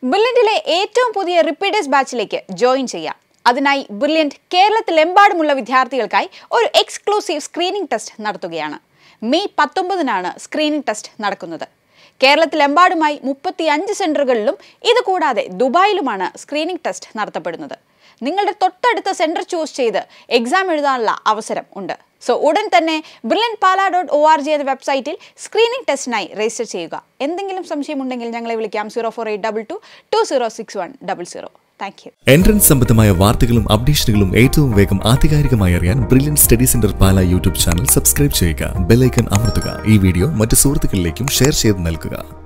ബ്രില്യൻറ്റിലെ ഏറ്റവും പുതിയ repeaters ബാച്ചിലേക്ക് join ചെയ്യാം അതിനായി ബ്രില്യൻറ്റ് കേരളത്തിലെമ്പാടുമുള്ള വിദ്യാർത്ഥികൾക്കായി ഒരു എക്സ്ക്ലൂസീവ് സ്ക്രീനിംഗ് ടെസ്റ്റ് നടത്തുകയാണ് മെയ് പത്തൊമ്പതിനാണ് സ്ക്രീനിംഗ് ടെസ്റ്റ് നടക്കുന്നത് കേരളത്തിലെമ്പാടുമായി മുപ്പത്തി അഞ്ച് സെന്ററുകളിലും ഇത് കൂടാതെ ദുബായിലുമാണ് സ്ക്രീനിംഗ് ടെസ്റ്റ് നടത്തപ്പെടുന്നത് നിങ്ങളുടെ തൊട്ടടുത്ത സെന്റർ ചൂസ് ചെയ്ത് എക്സാം എഴുതാനുള്ള അവസരം ഉണ്ട് സോ ഉടൻ തന്നെ Brilliant Pala dot O R G എന്ന വെബ്സൈറ്റിൽ സ്ക്രീനിംഗ് ടെസ്റ്റിനായി രജിസ്റ്റർ ചെയ്യുക എന്തെങ്കിലും സംശയമുണ്ടെങ്കിൽ ഞങ്ങളെ വിളിക്കാം zero four eight double two two zero six one double zero thank you entrance സംബന്ധമായ വാർത്തകളും അപ്ഡേഷനുകളും ഏറ്റവും വേഗം ആധികാരികമായി അറിയാൻ Brilliant study centre Pala YouTube channel subscribe ചെയ്യുക ബെല്ലൈക്കൺ അമർത്തുക ഈ വീഡിയോ മറ്റ് സുഹൃത്തുക്കളിലേക്കും ഷെയർ ചെയ്ത് നൽകുക